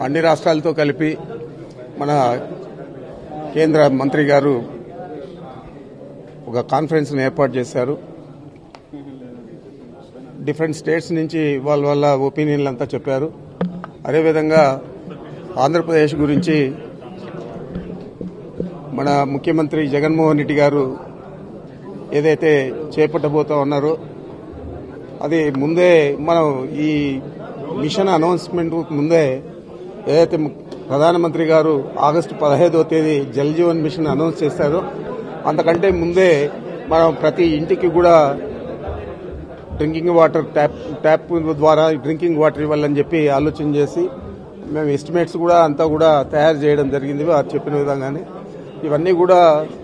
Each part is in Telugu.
అన్ని రాష్ట్రాలతో కలిపి మన కేంద్ర మంత్రి గారు ఒక కాన్ఫరెన్స్ను ఏర్పాటు చేశారు డిఫరెంట్ స్టేట్స్ నుంచి వాళ్ళ వాళ్ళ ఒపీనియన్లు అంతా చెప్పారు అదేవిధంగా ఆంధ్రప్రదేశ్ గురించి మన ముఖ్యమంత్రి జగన్మోహన్ రెడ్డి గారు ఏదైతే చేపట్టబోతా ఉన్నారో అది ముందే మనం ఈ మిషన్ అనౌన్స్మెంట్ ముందే ఏదైతే ము- ప్రధానమంత్రి గారు ఆగస్టు పదహైదో తేదీ జల్ జీవన్ మిషన్ అనౌన్స్ చేశారో అంతకంటే ముందే మనం ప్రతి ఇంటికి కూడా డ్రింకింగ్ వాటర్ ట్యాప్ ట్యాప్ ద్వారా డ్రింకింగ్ వాటర్ ఇవ్వాలని చెప్పి ఆలోచన చేసి మేము ఎస్టిమేట్స్ కూడా అంతా కూడా తయారు చేయడం జరిగింది వారు చెప్పిన విధంగానే ఇవన్నీ కూడా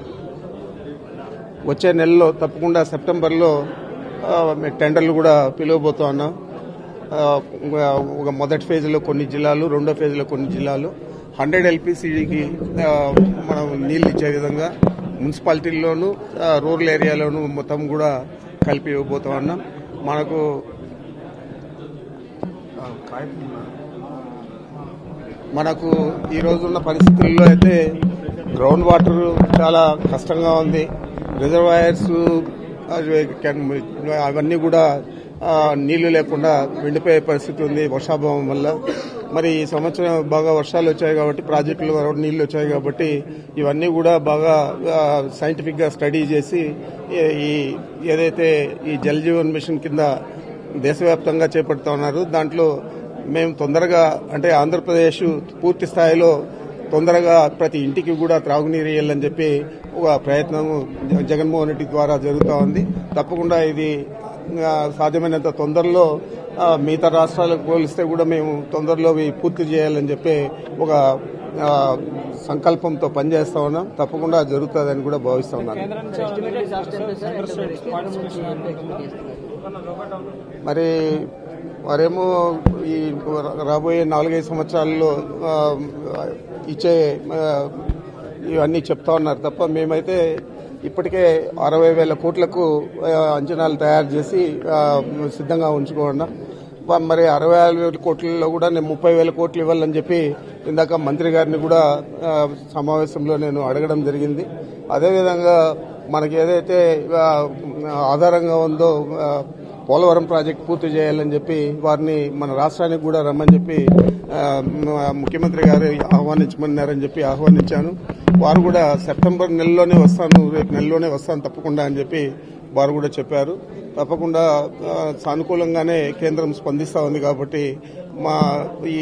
వచ్చే నెలలో తప్పకుండా సెప్టెంబర్లో ఆ, మేము టెండర్లు కూడా పిలువబోతా ఉన్నాం ఆ, ఒక మొదటి ఫేజ్లో కొన్ని జిల్లాలు రెండో ఫేజ్లో కొన్ని జిల్లాలు హండ్రెడ్ ఎల్పిసిడికి మనం నీళ్లు ఇచ్చే విధంగా మున్సిపాలిటీల్లోనూ ఆ, రూరల్ ఏరియాలోనూ మొత్తం కూడా కలిపి ఇవ్వబోతా ఉన్నాం మనకు మనకు ఈ రోజున్న పరిస్థితుల్లో అయితే గ్రౌండ్ వాటర్ చాలా కష్టంగా ఉంది రిజర్వాయర్స్ అవి కెన్- అవన్నీ కూడా ఆ, నీళ్లు లేకుండా ఎండిపోయే పరిస్థితి ఉంది వర్షాభావం వల్ల మరి ఈ సంవత్సరం బాగా వర్షాలు వచ్చాయి కాబట్టి ప్రాజెక్టులు కూడా నీళ్లు వచ్చాయి కాబట్టి ఇవన్నీ కూడా బాగా సైంటిఫిక్ గా స్టడీ చేసి ఈ- ఈ ఏదైతే ఈ జల్ జీవన్ మిషన్ కింద దేశవ్యాప్తంగా చేపడుతా ఉన్నారు దాంట్లో మేము తొందరగా అంటే ఆంధ్రప్రదేశ్ పూర్తి స్థాయిలో తొందరగా ప్రతి ఇంటికి కూడా త్రాగునీరు ఇవ్వాలని చెప్పి ఒక ప్రయత్నం జ- జగన్మోహన్ రెడ్డి ద్వారా జరుగుతూ ఉంది తప్పకుండా ఇది ఆ, సాధ్యమైనంత తొందరలో ఆ, మిగతా రాష్ట్రాలకు పోలిస్తే కూడా మేము తొందరలో ఇవి పూర్తి చేయాలని చెప్పి ఒక ఆ, సంకల్పంతో పనిచేస్తా ఉన్నాం తప్పకుండా జరుగుతుందని కూడా భావిస్తా ఉన్నాను మరి వారేమో ఈ రాబోయే నాలుగైదు సంవత్సరాల్లో ఆ, ఇచ్చే ఆ, ఇవన్నీ చెప్తా ఉన్నారు తప్ప మేమైతే ఇప్పటికే అరవై వేల కోట్లకు ఆ, అంచనాలు తయారు చేసి ఆ, సిద్ధంగా ఉంచుకున్నాం వా- మరి అరవై ఆరు వేల కోట్లలో కూడా నేను ముప్పై వేల కోట్లు ఇవ్వాలని చెప్పి ఇందాక మంత్రి గారిని కూడా ఆ, సమావేశంలో నేను అడగడం జరిగింది అదేవిధంగా మనకి ఏదైతే ఆ, ఆధారంగా ఉందో ఆ, పోలవరం ప్రాజెక్ట్ పూర్తి చేయాలని చెప్పి వారిని మన రాష్ట్రానికి కూడా రమ్మని చెప్పి ఆ, మ- ముఖ్యమంత్రి గారు ఆహ్వానించమన్నారని చెప్పి ఆహ్వానించాను వారు కూడా సెప్టెంబర్ నెలలోనే వస్తాను రేపు నెలలోనే వస్తాను తప్పకుండా అని చెప్పి వారు కూడా చెప్పారు తప్పకుండా ఆ, సానుకూలంగానే కేంద్రం స్పందిస్తా ఉంది కాబట్టి మా ఈ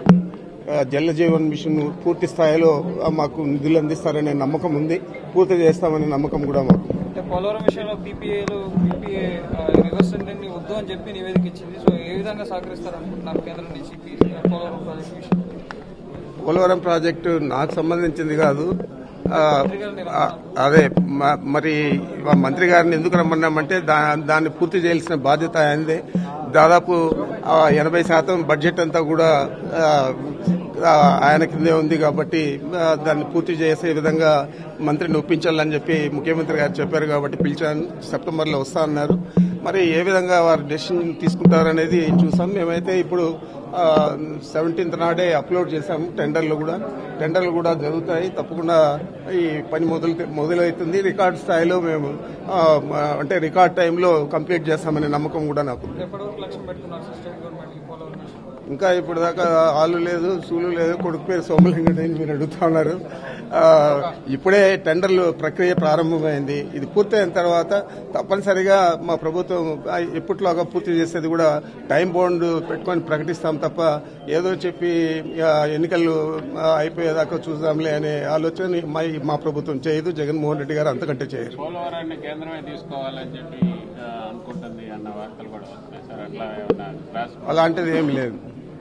ఆ, జల జీవన్ మిషన్ పూర్తి స్థాయిలో ఆ, మాకు నిధులు అందిస్తారనే నమ్మకం ఉంది పూర్తి చేస్తామనే నమ్మకం కూడా మాకు అంటే పోలవరం విషయంలో పీపీఏలు పీపీఏ రివర్స్ టెండర్ని వద్దు అని చెప్పి నివేదిక ఇచ్చింది సో ఏ విధంగా సహకరిస్తారు అనుకుంటున్నారు కేంద్రం నుంచి ఈ పోలవరం ప్రాజెక్ట్ విషయం పోలవరం ప్రాజెక్టు నాకు సంబంధించింది కాదు ఆ, ఆ, అదే మ- మరి మా మంత్రి గారిని ఎందుకు రమ్మన్నామంటే దా- దాన్ని పూర్తి చేయాల్సిన బాధ్యత ఆయనదే దాదాపు ఆ, ఎనభై శాతం బడ్జెట్ అంతా కూడా ఆ, ఆ, ఆయన కిందే ఉంది కాబట్టి ఆ, దాన్ని పూర్తి చేసే విధంగా మంత్రిని ఒప్పించాలని చెప్పి ముఖ్యమంత్రి గారు చెప్పారు కాబట్టి పిలిచాను సెప్టెంబర్లో వస్తా అన్నారు మరి ఏ విధంగా వారు డెసిషన్ తీసుకుంటారనేది చూసాం మేమైతే ఇప్పుడు సెవెంటీన్త్ నాడే అప్లోడ్ చేశాము టెండర్లు కూడా టెండర్లు కూడా జరుగుతాయి తప్పకుండా ఈ పని మొదలు మొదలవుతుంది రికార్డ్ స్థాయిలో మేము ఆ, అంటే రికార్డ్ టైంలో కంప్లీట్ చేస్తామనే నమ్మకం కూడా నాకు ఉంది. ఎప్పటి వరకు లక్ష్యం పెట్టుకున్నారు సార్ స్టేట్ గవర్నమెంట్ ఈ పోలవరం విషయం ఇంకా ఇప్పుడు దాకా ఆలు లేదు సూలు లేదు కొడుకు పేరు సోమలింగడు అని మీరు అడుగుతా ఉన్నారు ఆ, ఇప్పుడే టెండర్లు ప్రక్రియ ప్రారంభమైంది ఇది పూర్తయిన తర్వాత తప్పనిసరిగా మా ప్రభుత్వం ఆ, ఎప్పటిలాగా పూర్తి చేసేది కూడా టైం బౌండ్ పెట్టుకొని ప్రకటిస్తాం తప్ప ఏదో చెప్పి ఆ, ఎన్నికలు ఆ, అయిపోయేదాకా చూద్దాంలే అనే ఆలోచన మా మా ప్రభుత్వం చేయదు జగన్మోహన్ రెడ్డి గారు అంతకంటే చేయరు పోలవరాన్ని కేంద్రమే తీసుకోవాలని చెప్పి ఆ, అనుకుంటుంది అన్న వార్తలు కూడా వస్తున్నాయి సార్ అట్లా ఏమన్నా రాష్ట్ర అలాంటిది ఏమి లేదు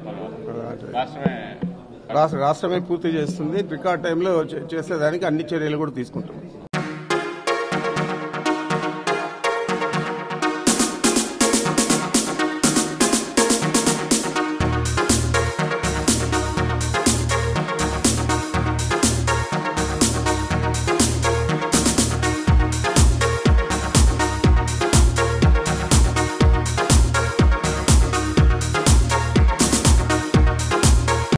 రాష్ట్రమే రాష్ట్ర రాష్ట్రమే పూర్తి చేస్తుంది రికార్డ్ టైంలో చే- చేసేదానికి అన్ని చర్యలు కూడా తీసుకుంటాం